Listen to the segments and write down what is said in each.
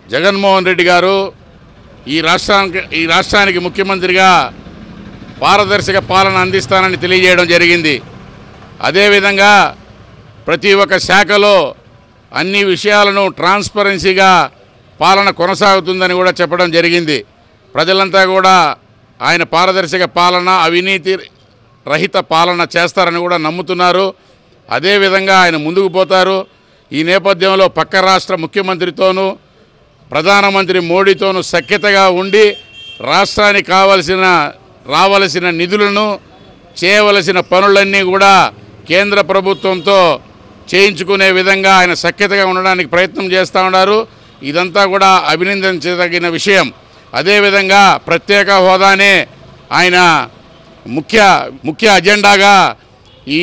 జగన్మోహన్ రెడ్డి గారు ఈ రాష్ట్రానికి ఈ రాష్ట్రానికి ముఖ్యమంత్రిగా పారదర్శక పాలన అందిస్తానని తెలియజేయడం జరిగింది అదేవిధంగా ప్రతి ఒక్క శాఖలో అన్ని విషయాలను ట్రాన్స్పరెన్సీగా పాలన కొనసాగుతుందని కూడా చెప్పడం జరిగింది ప్రజలంతా కూడా ఆయన పారదర్శక పాలన అవినీతి రహిత పాలన చేస్తారని కూడా నమ్ముతున్నారు అదేవిధంగా ఆయన ముందుకు పోతారు ఈ నేపథ్యంలో పక్క రాష్ట్ర ముఖ్యమంత్రితోనూ ప్రధానమంత్రి మోడీతోనూ సఖ్యతగా ఉండి రాష్ట్రానికి కావలసిన రావలసిన నిధులను చేయవలసిన పనులన్నీ కూడా కేంద్ర ప్రభుత్వంతో చేయించుకునే విధంగా ఆయన సఖ్యతగా ఉండడానికి ప్రయత్నం చేస్తూ ఉన్నారు ఇదంతా కూడా అభినందించదగిన విషయం అదేవిధంగా ప్రత్యేక హోదానే ఆయన ముఖ్య ముఖ్య అజెండాగా ఈ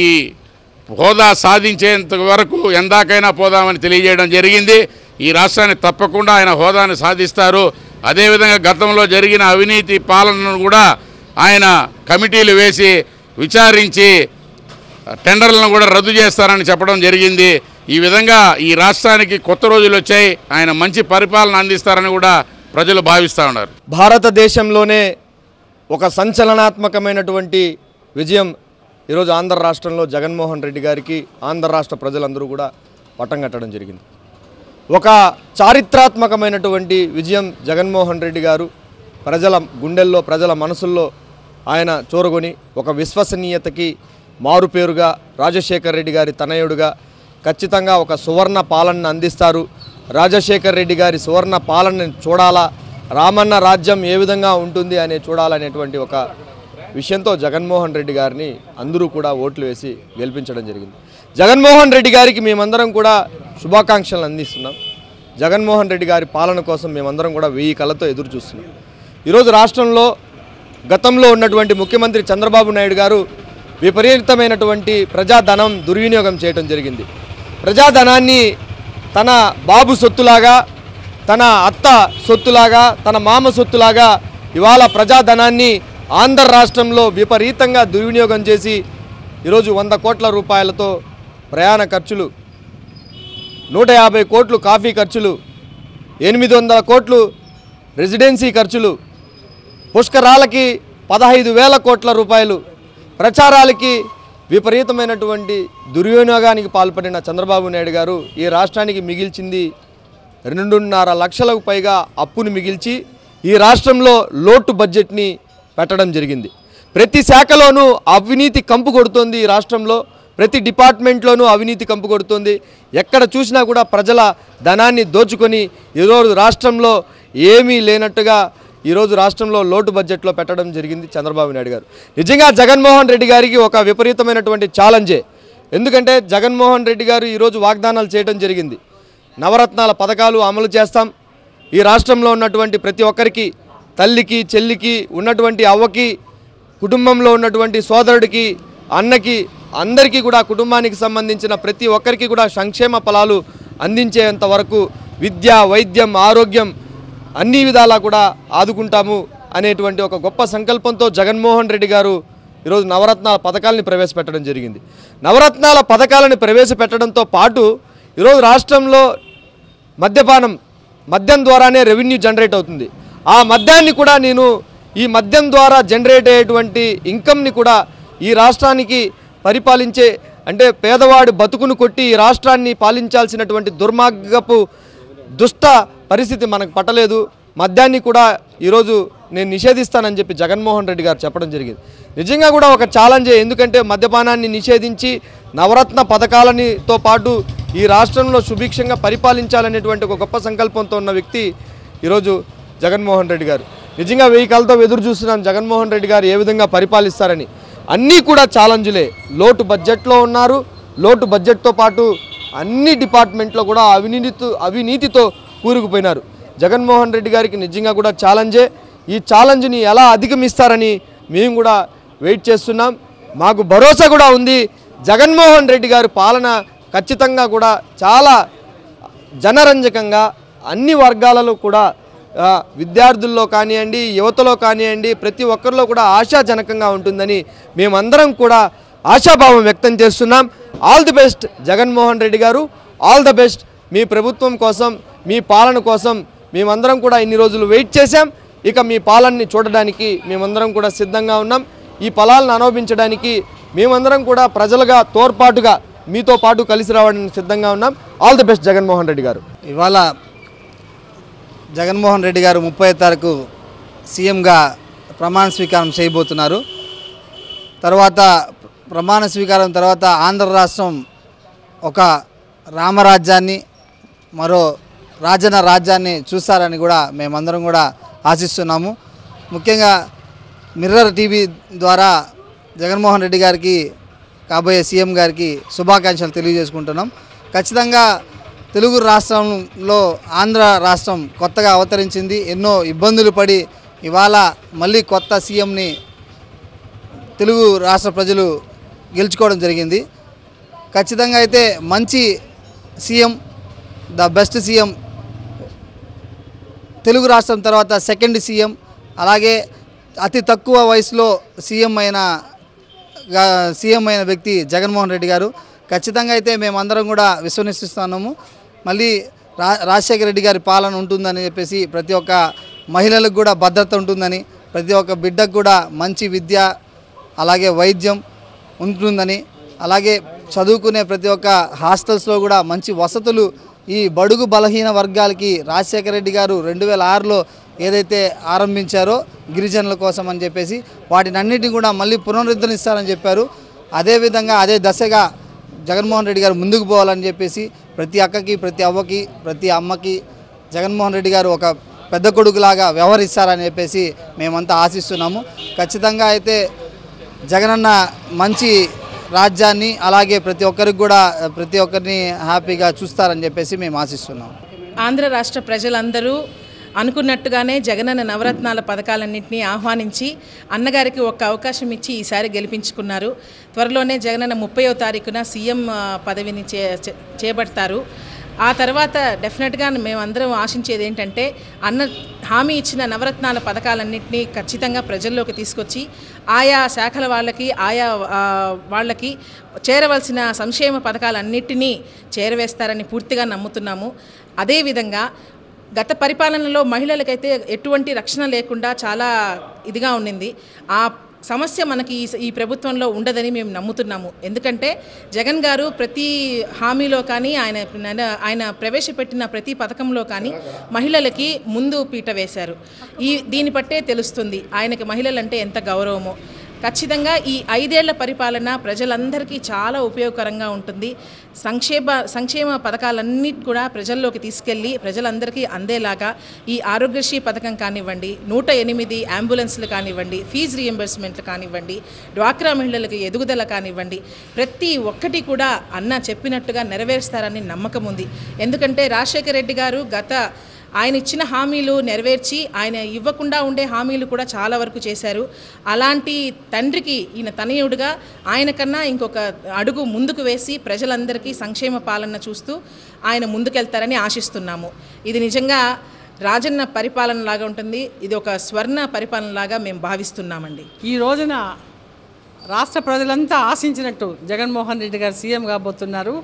హోదా సాధించేంత వరకు ఎందాకైనా పోదామని తెలియజేయడం జరిగింది ఈ రాష్ట్రాన్ని తప్పకుండా ఆయన హోదాని సాధిస్తారు అదేవిధంగా గతంలో జరిగిన అవినీతి పాలనను కూడా ఆయన కమిటీలు వేసి విచారించి టెండర్లను కూడా రద్దు చేస్తారని చెప్పడం జరిగింది ఈ విధంగా ఈ రాష్ట్రానికి కొత్త రోజులు వచ్చాయి ఆయన మంచి పరిపాలన అందిస్తారని కూడా ప్రజలు భావిస్తూ ఉన్నారు భారతదేశంలోనే ఒక సంచలనాత్మకమైనటువంటి విజయం ఈరోజు ఆంధ్ర రాష్ట్రంలో జగన్మోహన్ రెడ్డి గారికి ఆంధ్ర రాష్ట్ర ప్రజలందరూ కూడా పట్టం కట్టడం జరిగింది ఒక చారిత్రాత్మకమైనటువంటి విజయం జగన్మోహన్ రెడ్డి గారు ప్రజల గుండెల్లో ప్రజల మనసుల్లో ఆయన చూరగొని ఒక విశ్వసనీయతకి మారుపేరుగా రాజశేఖర్ రెడ్డి గారి తనయుడుగా ఖచ్చితంగా ఒక సువర్ణ పాలనను అందిస్తారు రాజశేఖర్ రెడ్డి గారి సువర్ణ పాలనని చూడాలా రామన్న రాజ్యం ఏ విధంగా ఉంటుంది అనే చూడాలనేటువంటి ఒక విషయంతో జగన్మోహన్ రెడ్డి గారిని అందరూ కూడా ఓట్లు వేసి గెలిపించడం జరిగింది జగన్మోహన్ రెడ్డి గారికి మేమందరం కూడా శుభాకాంక్షలు అందిస్తున్నాం జగన్మోహన్ రెడ్డి గారి పాలన కోసం మేమందరం కూడా వెయ్యి కళ్ళతో ఎదురు చూస్తున్నాం ఈరోజు రాష్ట్రంలో గతంలో ఉన్నటువంటి ముఖ్యమంత్రి చంద్రబాబు నాయుడు గారు విపరీతమైనటువంటి ప్రజాధనం దుర్వినియోగం చేయడం జరిగింది ప్రజాధనాన్ని తన బాబు సొత్తులాగా తన అత్త సొత్తులాగా తన మామ సొత్తులాగా ఇవాళ ప్రజాధనాన్ని ఆంధ్ర రాష్ట్రంలో విపరీతంగా దుర్వినియోగం చేసి ఈరోజు వంద కోట్ల రూపాయలతో ప్రయాణ ఖర్చులు నూట యాభై కోట్లు కాఫీ ఖర్చులు ఎనిమిది వందల కోట్లు రెసిడెన్సీ ఖర్చులు పుష్కరాలకి పదహైదు వేల కోట్ల రూపాయలు ప్రచారాలకి విపరీతమైనటువంటి దుర్వినియోగానికి పాల్పడిన చంద్రబాబు నాయుడు గారు ఈ రాష్ట్రానికి మిగిల్చింది రెండున్నర లక్షలకు పైగా అప్పును మిగిల్చి ఈ రాష్ట్రంలో లోటు బడ్జెట్ని పెట్టడం జరిగింది ప్రతి శాఖలోనూ అవినీతి కంపు కొడుతోంది ఈ రాష్ట్రంలో ప్రతి డిపార్ట్మెంట్లోనూ అవినీతి కంపు కొడుతోంది ఎక్కడ చూసినా కూడా ప్రజల ధనాన్ని దోచుకొని ఈరోజు రాష్ట్రంలో ఏమీ లేనట్టుగా ఈరోజు రాష్ట్రంలో లోటు బడ్జెట్లో పెట్టడం జరిగింది చంద్రబాబు నాయుడు గారు నిజంగా జగన్మోహన్ రెడ్డి గారికి ఒక విపరీతమైనటువంటి ఛాలెంజే ఎందుకంటే జగన్మోహన్ రెడ్డి గారు ఈరోజు వాగ్దానాలు చేయడం జరిగింది నవరత్నాల పథకాలు అమలు చేస్తాం ఈ రాష్ట్రంలో ఉన్నటువంటి ప్రతి ఒక్కరికి తల్లికి చెల్లికి ఉన్నటువంటి అవ్వకి కుటుంబంలో ఉన్నటువంటి సోదరుడికి అన్నకి అందరికీ కూడా కుటుంబానికి సంబంధించిన ప్రతి ఒక్కరికి కూడా సంక్షేమ ఫలాలు అందించేంత వరకు విద్య వైద్యం ఆరోగ్యం అన్ని విధాలా కూడా ఆదుకుంటాము అనేటువంటి ఒక గొప్ప సంకల్పంతో జగన్మోహన్ రెడ్డి గారు ఈరోజు నవరత్నాల పథకాలని ప్రవేశపెట్టడం జరిగింది నవరత్నాల పథకాలను ప్రవేశపెట్టడంతో పాటు ఈరోజు రాష్ట్రంలో మద్యపానం మద్యం ద్వారానే రెవెన్యూ జనరేట్ అవుతుంది ఆ మద్యాన్ని కూడా నేను ఈ మద్యం ద్వారా జనరేట్ అయ్యేటువంటి ఇన్కమ్ని కూడా ఈ రాష్ట్రానికి పరిపాలించే అంటే పేదవాడి బతుకును కొట్టి ఈ రాష్ట్రాన్ని పాలించాల్సినటువంటి దుర్మార్గపు దుష్ట పరిస్థితి మనకు పట్టలేదు మద్యాన్ని కూడా ఈరోజు నేను నిషేధిస్తానని చెప్పి జగన్మోహన్ రెడ్డి గారు చెప్పడం జరిగింది నిజంగా కూడా ఒక ఛాలెంజే ఎందుకంటే మద్యపానాన్ని నిషేధించి నవరత్న పథకాలనితో పాటు ఈ రాష్ట్రంలో సుభిక్షంగా పరిపాలించాలనేటువంటి ఒక గొప్ప సంకల్పంతో ఉన్న వ్యక్తి ఈరోజు జగన్మోహన్ రెడ్డి గారు నిజంగా వెయ్యి కాలతో ఎదురు చూస్తున్నాం జగన్మోహన్ రెడ్డి గారు ఏ విధంగా పరిపాలిస్తారని అన్నీ కూడా ఛాలెంజ్లే లోటు బడ్జెట్లో ఉన్నారు లోటు బడ్జెట్తో పాటు అన్ని డిపార్ట్మెంట్లో కూడా అవినీతితో అవినీతితో కూరుకుపోయినారు జగన్మోహన్ రెడ్డి గారికి నిజంగా కూడా ఛాలెంజే ఈ ఛాలెంజ్ని ఎలా అధిగమిస్తారని మేము కూడా వెయిట్ చేస్తున్నాం మాకు భరోసా కూడా ఉంది జగన్మోహన్ రెడ్డి గారి పాలన ఖచ్చితంగా కూడా చాలా జనరంజకంగా అన్ని వర్గాలలో కూడా ఆ, విద్యార్థుల్లో కానివ్వండి యువతలో కానివ్వండి ప్రతి ఒక్కరిలో కూడా ఆశాజనకంగా ఉంటుందని మేమందరం కూడా ఆశాభావం వ్యక్తం చేస్తున్నాం all the best Jaganmohan Reddy garu all the best మీ ప్రభుత్వం కోసం మీ పాలన కోసం మేమందరం కూడా ఇన్ని రోజులు వెయిట్ చేశాం ఇక మీ పాలనని చూడడానికి మేమందరం కూడా సిద్ధంగా ఉన్నాం ఈ ఫలాలను అనుభవించడానికి మేమందరం కూడా ప్రజలుగా తోడ్పాటుగా మీతో పాటు కలిసి రావడానికి సిద్ధంగా ఉన్నాం all the best Jaganmohan Reddy garu ఇవాళ జగన్మోహన్ రెడ్డి గారు ముప్పై తారీఖు సీఎంగా ప్రమాణ స్వీకారం చేయబోతున్నారు తర్వాత ప్రమాణ స్వీకారం తర్వాత ఆంధ్ర రాష్ట్రం ఒక రామరాజ్యాన్ని మరో రాజన రాజ్యాన్ని చూస్తారని కూడా మేమందరం కూడా ఆశిస్తున్నాము ముఖ్యంగా మిర్రర్ టీవీ ద్వారా జగన్మోహన్ రెడ్డి గారికి కాబోయే సీఎం గారికి శుభాకాంక్షలు తెలియజేసుకుంటున్నాం ఖచ్చితంగా తెలుగు రాష్ట్రంలో ఆంధ్ర రాష్ట్రం కొత్తగా అవతరించింది ఎన్నో ఇబ్బందులు పడి ఇవాళ మళ్ళీ కొత్త సీఎంని తెలుగు రాష్ట్ర ప్రజలు గెలుచుకోవడం జరిగింది ఖచ్చితంగా అయితే మంచి CM the best CM Telugu రాష్ట్రం తర్వాత సెకండ్ సీఎం అలాగే అతి తక్కువ వయసులో సీఎం అయిన గా- సీఎం అయిన వ్యక్తి జగన్మోహన్ రెడ్డి గారు ఖచ్చితంగా అయితే మేమందరం కూడా విశ్వసిస్తున్నాము మళ్ళీ రా రాజశేఖర రెడ్డి గారి పాలన ఉంటుందని చెప్పేసి ప్రతి ఒక్క మహిళలకు కూడా భద్రత ఉంటుందని ప్రతి ఒక్క బిడ్డకు కూడా మంచి విద్య అలాగే వైద్యం ఉంటుందని అలాగే చదువుకునే ప్రతి ఒక్క హాస్టల్స్లో కూడా మంచి వసతులు ఈ బడుగు బలహీన వర్గాలకి రాజశేఖర రెడ్డి గారు రెండు వేల ఆరులో ఏదైతే ఆరంభించారో గిరిజనుల కోసం అని చెప్పేసి వాటిని అన్నిటిని కూడా మళ్ళీ పునరుద్ధరిస్తారని చెప్పారు అదేవిధంగా అదే దశగా జగన్మోహన్ రెడ్డి గారు ముందుకు పోవాలని చెప్పేసి ప్రతి అక్కకి ప్రతి అవ్వకి ప్రతి అమ్మకి జగన్మోహన్ రెడ్డి గారు ఒక పెద్ద కొడుకులాగా వ్యవహరిస్తారని చెప్పేసి మేమంతా ఆశిస్తున్నాము ఖచ్చితంగా అయితే జగనన్న మంచి రాజ్యాన్ని అలాగే ప్రతి ఒక్కరికి కూడా ప్రతి ఒక్కరిని హ్యాపీగా చూస్తారని చెప్పేసి మేము ఆశిస్తున్నాం ఆంధ్ర రాష్ట్ర ప్రజలందరూ అనుకున్నట్టుగానే జగనన్న నవరత్నాల పథకాలన్నింటినీ ఆహ్వానించి అన్నగారికి ఒక్క అవకాశం ఇచ్చి ఈసారి గెలిపించుకున్నారు త్వరలోనే జగనన్న ముప్పయో తారీఖున సీఎం ఆ, పదవిని చే చే- చేపడతారు ఆ తర్వాత డెఫినెట్గా మేమందరం ఆశించేది ఏంటంటే అన్న హామీ ఇచ్చిన నవరత్నాల పథకాలన్నింటినీ ఖచ్చితంగా ప్రజల్లోకి తీసుకొచ్చి ఆయా శాఖల వాళ్ళకి ఆయా ఆ, వాళ్ళకి చేరవలసిన సంక్షేమ పథకాలన్నిటినీ చేరవేస్తారని పూర్తిగా నమ్ముతున్నాము అదేవిధంగా గత పరిపాలనలో మహిళలకైతే ఎటువంటి రక్షణ లేకుండా చాలా ఇదిగా ఉండింది ఆ సమస్య మనకి ఈ ఈ ప్రభుత్వంలో ఉండదని మేము నమ్ముతున్నాము ఎందుకంటే జగన్ గారు ప్రతి హామీలో కానీ ఆయన ఆయన ప్రవేశపెట్టిన ప్రతి పథకంలో కానీ మహిళలకి ముందు పీట వేశారు ఈ దీన్ని బట్టే తెలుస్తుంది ఆయనకి మహిళలంటే ఎంత గౌరవమో ఖచ్చితంగా ఈ ఐదేళ్ల పరిపాలన ప్రజలందరికీ చాలా ఉపయోగకరంగా ఉంటుంది సంక్షేమ సంక్షేమ పథకాలన్నీ కూడా ప్రజల్లోకి తీసుకెళ్ళి ప్రజలందరికీ అందేలాగా ఈ ఆరోగ్యశ్రీ పథకం కానివ్వండి నూట ఎనిమిది అంబులెన్స్లు కానివ్వండి ఫీజు రియంబర్స్మెంట్లు కానివ్వండి డ్వాక్రా మహిళలకు ఎదుగుదల కానివ్వండి ప్రతి ఒక్కటి కూడా అన్న చెప్పినట్టుగా నెరవేరుస్తారని నమ్మకం ఉంది ఎందుకంటే రాజశేఖర రెడ్డి గారు గత ఆయన ఇచ్చిన హామీలు నెరవేర్చి ఆయన ఇవ్వకుండా ఉండే హామీలు కూడా చాలా వరకు చేశారు అలాంటి తండ్రికి ఈయన తనయుడుగా ఆయన కన్నా ఇంకొక అడుగు ముందుకు వేసి ప్రజలందరికీ సంక్షేమ పాలన చూస్తూ ఆయన ముందుకెళ్తారని ఆశిస్తున్నాము ఇది నిజంగా రాజన్న పరిపాలన లాగా ఉంటుంది ఇది ఒక స్వర్ణ పరిపాలన లాగా మేము భావిస్తున్నామండి ఈ రోజున రాష్ట్ర ప్రజలంతా ఆశించినట్టు జగన్మోహన్ రెడ్డి గారు సీఎం కాబోతున్నారు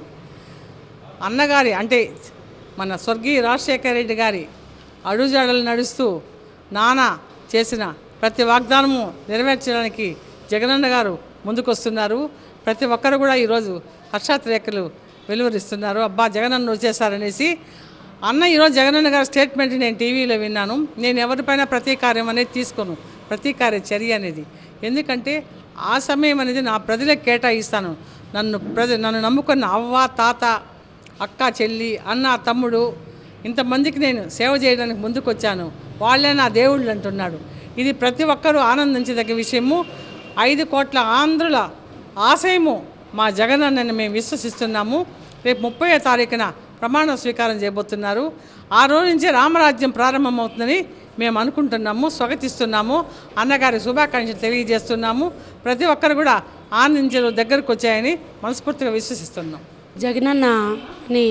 అన్నగారి అంటే మన స్వర్గీయ రాజశేఖర రెడ్డి గారి అడుగుజాడలు నడుస్తూ నాన్న చేసిన ప్రతి వాగ్దానము నెరవేర్చడానికి జగనన్న గారు ముందుకొస్తున్నారు ప్రతి ఒక్కరు కూడా ఈరోజు హర్షాతిరేకలు వెలువరిస్తున్నారు అబ్బా జగనన్న వచ్చేసారనేసి అన్న ఈరోజు జగనన్న గారి స్టేట్మెంట్ నేను టీవీలో విన్నాను నేను ఎవరిపైన ప్రతీకార్యం అనేది తీసుకోను ప్రతీకార్య చర్య అనేది ఎందుకంటే ఆ సమయం అనేది నా ప్రజలకు కేటాయిస్తాను నన్ను ప్రజ నన్ను నమ్ముకున్న అవ్వ తాత అక్క చెల్లి అన్న తమ్ముడు ఇంతమందికి నేను సేవ చేయడానికి ముందుకొచ్చాను వాళ్ళే నా దేవుళ్ళు అంటున్నాడు ఇది ప్రతి ఒక్కరూ ఆనందించదగ్గ విషయము ఐదు కోట్ల ఆంధ్రుల ఆశయము మా జగనన్నని మేము విశ్వసిస్తున్నాము రేపు ముప్పై తారీఖున ప్రమాణ స్వీకారం చేయబోతున్నారు ఆ రోజు నుంచే రామరాజ్యం ప్రారంభమవుతుందని మేము అనుకుంటున్నాము స్వాగతిస్తున్నాము అన్నగారి శుభాకాంక్షలు తెలియజేస్తున్నాము ప్రతి ఒక్కరు కూడా ఆనందించే దగ్గరకు వచ్చాయని మనస్ఫూర్తిగా విశ్వసిస్తున్నాం జగనన్నని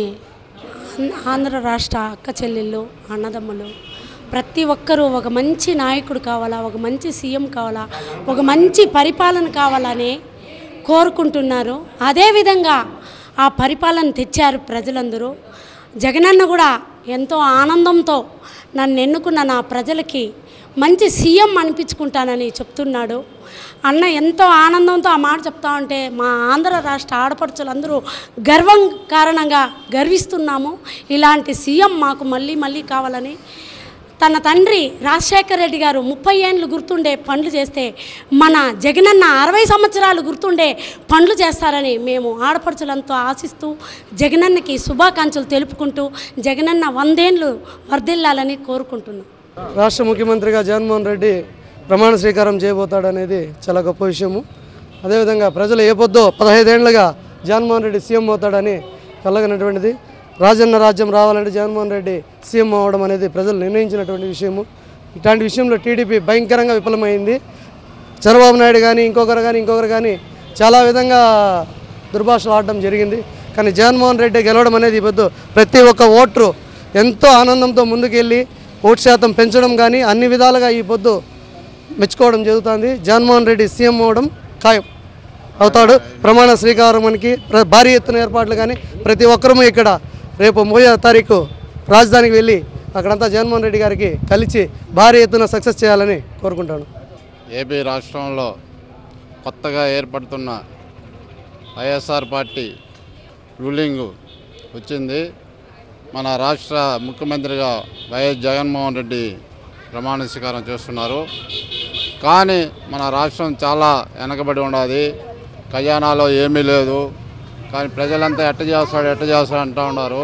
ఆంధ్ర రాష్ట్ర అక్క చెల్లెళ్ళు అన్నదమ్ములు ప్రతి ఒక్కరూ ఒక మంచి నాయకుడు కావాలా ఒక మంచి సీఎం కావాలా ఒక మంచి పరిపాలన కావాలని కోరుకుంటున్నారు అదేవిధంగా ఆ పరిపాలన తెచ్చారు ప్రజలందరూ జగనన్న కూడా ఎంతో ఆనందంతో నన్ను ఎన్నుకున్న నా ప్రజలకి మంచి సీఎం అనిపించుకుంటానని చెప్తున్నాడు అన్న ఎంతో ఆనందంతో ఆ మాట చెప్తా ఉంటే మా ఆంధ్ర రాష్ట్ర ఆడపడుచులందరూ గర్వం కారణంగా గర్విస్తున్నాము ఇలాంటి సీఎం మాకు మళ్ళీ మళ్ళీ కావాలని తన తండ్రి రాజశేఖర రెడ్డి గారు ముప్పై ఏళ్ళు గుర్తుండే పనులు చేస్తే మన జగనన్న అరవై సంవత్సరాలు గుర్తుండే పనులు చేస్తారని మేము ఆడపడుచులంతా ఆశిస్తూ జగనన్నకి శుభాకాంక్షలు తెలుపుకుంటూ జగనన్న వందేళ్ళు వర్ధిల్లాలని కోరుకుంటున్నాం రాష్ట్ర ముఖ్యమంత్రిగా జగన్మోహన్ రెడ్డి ప్రమాణ స్వీకారం చేయబోతాడనేది చాలా గొప్ప విషయము అదేవిధంగా ప్రజలు ఏ పొద్దో పదహైదేళ్లుగా జగన్మోహన్ రెడ్డి సీఎం అవుతాడని కలగనటువంటిది రాజన్న రాజ్యం రావాలంటే జగన్మోహన్ రెడ్డి సీఎం అవ్వడం అనేది ప్రజలు నిర్ణయించినటువంటి విషయము ఇట్లాంటి విషయంలో టీడీపీ భయంకరంగా విఫలమైంది చంద్రబాబు నాయుడు కానీ ఇంకొకరు కానీ ఇంకొకరు కానీ చాలా విధంగా దుర్భాషలు ఆడడం జరిగింది కానీ జగన్మోహన్ రెడ్డి గెలవడం అనేది ఈ పొద్దు ప్రతి ఒక్క ఓటరు ఎంతో ఆనందంతో ముందుకెళ్ళి ఓటు శాతం పెంచడం కానీ అన్ని విధాలుగా ఈ పొద్దు మెచ్చుకోవడం జరుగుతుంది జగన్మోహన్ రెడ్డి సీఎం అవ్వడం ఖాయం అవుతాడు ప్రమాణ స్వీకారానికి ప్ర- భారీ ఎత్తున ఏర్పాట్లు కానీ ప్రతి ఒక్కరము ఇక్కడ రేపు మూడో తారీఖు రాజధానికి వెళ్ళి అక్కడంతా జగన్మోహన్ రెడ్డి గారికి కలిసి భారీ ఎత్తున సక్సెస్ చేయాలని కోరుకుంటాను ఏపీ రాష్ట్రంలో కొత్తగా ఏర్పడుతున్న వైఎస్ఆర్ పార్టీ రూలింగ్ వచ్చింది మన రాష్ట్ర ముఖ్యమంత్రిగా వైఎస్ జగన్మోహన్ రెడ్డి ప్రమాణ స్వీకారం చేస్తున్నారు కానీ మన రాష్ట్రం చాలా వెనకబడి ఉన్నది ఖజానాలో ఏమీ లేదు కానీ ప్రజలంతా ఎట్ట చేస్తాడు ఎట్ట చేస్తాడు అంటూ ఉన్నారు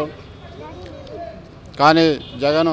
కానీ జగన్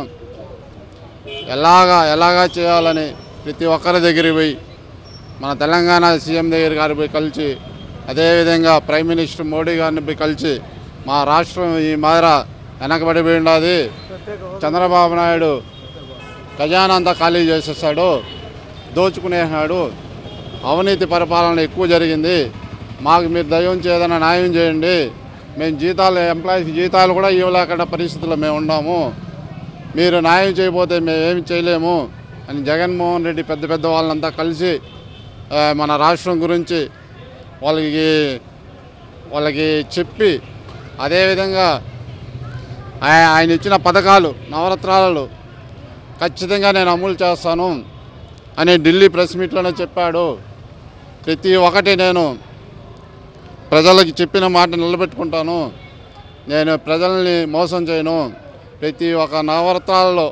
ఎలాగా ఎలాగా చేయాలని ప్రతి ఒక్కరి దగ్గరికి పోయి మన తెలంగాణ సీఎం దగ్గర గారి పోయి కలిసి అదేవిధంగా ప్రైమ్ మినిస్టర్ మోడీ గారిని పోయి కలిసి మా రాష్ట్రం ఈ మాదిర వెనకబడిపోయి ఉన్నది చంద్రబాబు నాయుడు ఖజానా అంతా ఖాళీ చేసేస్తాడు దోచుకునేసాడు అవినీతి పరిపాలన ఎక్కువ జరిగింది మాకు మీరు దయం ఏదైనా న్యాయం చేయండి మేము జీతాలు ఎంప్లాయీస్ జీతాలు కూడా ఇవ్వలేకుండా పరిస్థితుల్లో మేము ఉన్నాము మీరు న్యాయం చేయకపోతే మేము ఏమి చేయలేము అని జగన్మోహన్ రెడ్డి పెద్ద పెద్ద వాళ్ళంతా కలిసి ఆ, మన రాష్ట్రం గురించి వాళ్ళకి వాళ్ళకి చెప్పి అదేవిధంగా ఆయ- ఆయన ఇచ్చిన పథకాలు నవరత్నాలు ఖచ్చితంగా నేను అమలు చేస్తాను అని ఢిల్లీ ప్రెస్ మీట్లోనే చెప్పాడు ప్రతి ఒక్కటి నేను ప్రజలకు చెప్పిన మాట నిలబెట్టుకుంటాను నేను ప్రజల్ని మోసం చేయను ప్రతి ఒక్క నవరత్నాలలో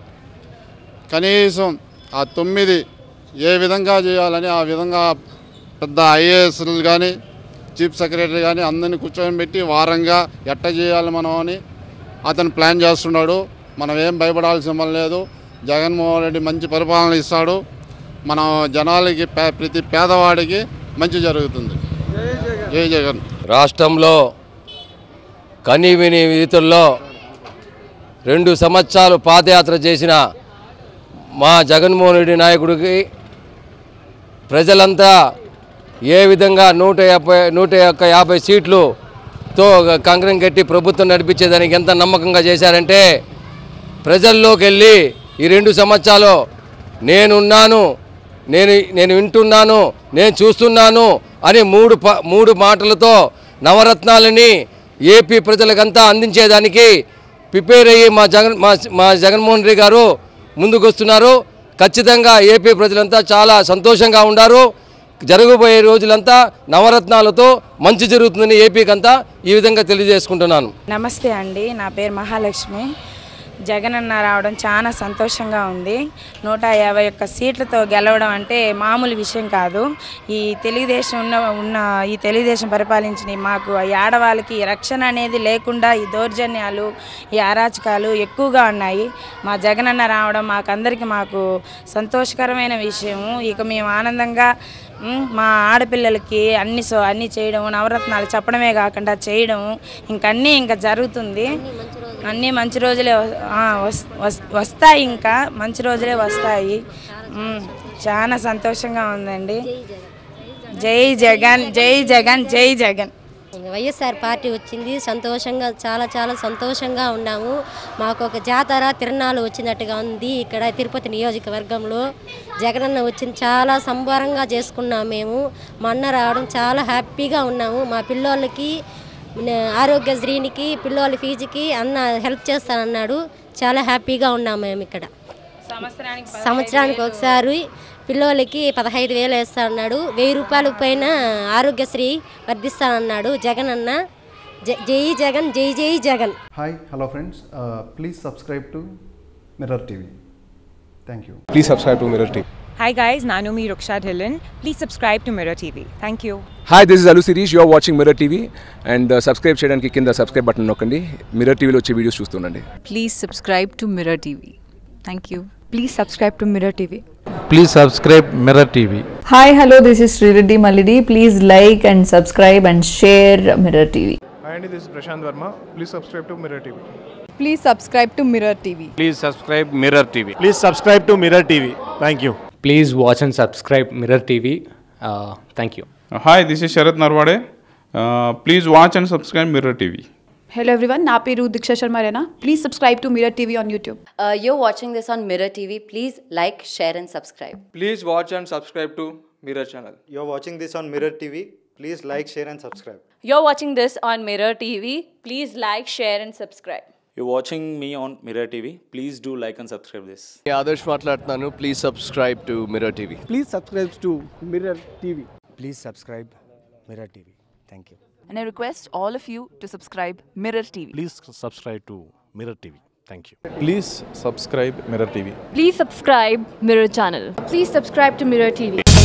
కనీసం ఆ తొమ్మిది ఏ విధంగా చేయాలని ఆ విధంగా పెద్ద ఐఏఎస్లు కానీ చీఫ్ సెక్రటరీ కానీ అందరిని కూర్చొని పెట్టి వారంగా ఎట్ట చేయాలి మనం అని అతను ప్లాన్ చేస్తున్నాడు మనం ఏం భయపడాల్సిన పని లేదు జగన్మోహన్ రెడ్డి మంచి పరిపాలన ఇస్తాడు మనం జనాలకి పే- ప్రతి పేదవాడికి మంచి జరుగుతుంది జై జగన్ రాష్ట్రంలో కనీవిని రీతుల్లో రెండు సంవత్సరాలు పాదయాత్ర చేసిన మా జగన్మోహన్ రెడ్డి నాయకుడికి ప్రజలంతా ఏ విధంగా నూట యాభై నూట యొక్క యాభై సీట్లుతో కంకణం కట్టి ప్రభుత్వం నడిపించేదానికి ఎంత నమ్మకంగా చేశారంటే ప్రజల్లోకి వెళ్ళి ఈ రెండు సంవత్సరాలు నేనున్నాను నేను నేను వింటున్నాను నేను చూస్తున్నాను అని మూడు ప మూడు మాటలతో నవరత్నాలని ఏపీ ప్రజలకంతా అందించేదానికి ప్రిపేర్ అయ్యి మా జగన్ మా మా జగన్మోహన్ రెడ్డి గారు ముందుకు వస్తున్నారు ఖచ్చితంగా ఏపీ ప్రజలంతా చాలా సంతోషంగా ఉన్నారు జరగబోయే రోజులంతా నవరత్నాలతో మంచి జరుగుతుందని ఏపీకి అంతా ఈ విధంగా తెలియజేసుకుంటున్నాను నమస్తే అండి నా పేరు మహాలక్ష్మి జగనన్న రావడం చాలా సంతోషంగా ఉంది నూట యాభై ఒక్క సీట్లతో గెలవడం అంటే మామూలు విషయం కాదు ఈ తెలుగుదేశం ఉన్న ఉన్న ఈ తెలుగుదేశం పరిపాలించిన ఈ మాకు ఈ ఆడవాళ్ళకి రక్షణ అనేది లేకుండా ఈ దౌర్జన్యాలు ఈ అరాచకాలు ఎక్కువగా ఉన్నాయి మా జగనన్న రావడం మాకందరికీ మాకు సంతోషకరమైన విషయము ఇక మేము ఆనందంగా ఉమ్, మా ఆడపిల్లలకి అన్ని సో అన్ని చేయడం నవరత్నాలు చెప్పడమే కాకుండా చేయడం ఇంకన్నీ ఇంకా జరుగుతుంది అన్నీ మంచి రోజులే వ- ఆ, వస్- వస్- వస్తాయి ఇంకా మంచి రోజులే వస్తాయి ఉమ్, చాలా సంతోషంగా ఉందండి జై జగన్ జై జగన్ జై జగన్ వైఎస్ఆర్ పార్టీ వచ్చింది సంతోషంగా చాలా చాలా సంతోషంగా ఉన్నాము మాకు ఒక జాతర తిరణాలు వచ్చినట్టుగా ఉంది ఇక్కడ తిరుపతి నియోజకవర్గంలో జగనన్న వచ్చింది చాలా సంబరంగా చేసుకున్నాము మేము మా అన్న రావడం చాలా హ్యాపీగా ఉన్నాము మా పిల్లోళ్ళకి నే- ఆరోగ్యశ్రీనికి పిల్లోళ్ళ ఫీజుకి అన్న హెల్ప్ చేస్తానన్నాడు చాలా హ్యాపీగా ఉన్నాం మేము ఇక్కడ సంవత్సరానికి సంవత్సరానికి ఒకసారి పిల్లోళ్ళకి పదహైదు వేలు వేస్తా అన్నాడు వెయ్యి రూపాయల పైన ఆరోగ్యశ్రీ వర్ధిస్తానన్నాడు జగన్ అన్న జ- జై జగన్ జై జై Jagan hi hello friends please subscribe to Mirror TV thank you Please subscribe to Mirror TV. Hi guys, Nanumi Ruksha Dhillon. Please subscribe to Mirror TV. Thank you. Hi this is Allu Sirish you are watching Mirror TV and subscribe చేయడానికి కింద subscribe button నొక్కండి Mirror టీవీలో వచ్చే videos చూస్తుండండి Please subscribe to Mirror TV. Thank you. Please subscribe to Mirror TV. Please subscribe Mirror TV. Hi, hello, this is Srireddy Malidi. Please like and subscribe and share Mirror TV. Hi, Andy, this is Prashant Verma. Please subscribe to Mirror TV. Please subscribe to Mirror TV. Please subscribe Mirror TV. Please subscribe to Mirror TV. Thank you. Please watch and subscribe Mirror TV. Uh, thank you. Hi, this is Sharat Narwade. Uh, please watch and subscribe Mirror TV. Hello everyone, నా పేరు Deeksha Sharma Rena please subscribe to Mirror TV on YouTube Uh, you're watching this on Mirror TV. Please like, share, and subscribe. Please watch and subscribe to Mirror channel. You're watching this on Mirror TV. Please like, share, and subscribe. You're watching this on Mirror TV. Please like, share, and subscribe. You're watching me on Mirror TV. Please do like and subscribe this. Adarsh మాట్లాడుతున్నాను please subscribe to Mirror TV Please subscribe to Mirror TV. Please subscribe Mirror TV. Thank you. And I request all of you to subscribe Mirror TV. Please subscribe to Mirror TV. Thank you. Please subscribe Mirror TV. Please subscribe Mirror channel. Please subscribe to Mirror TV.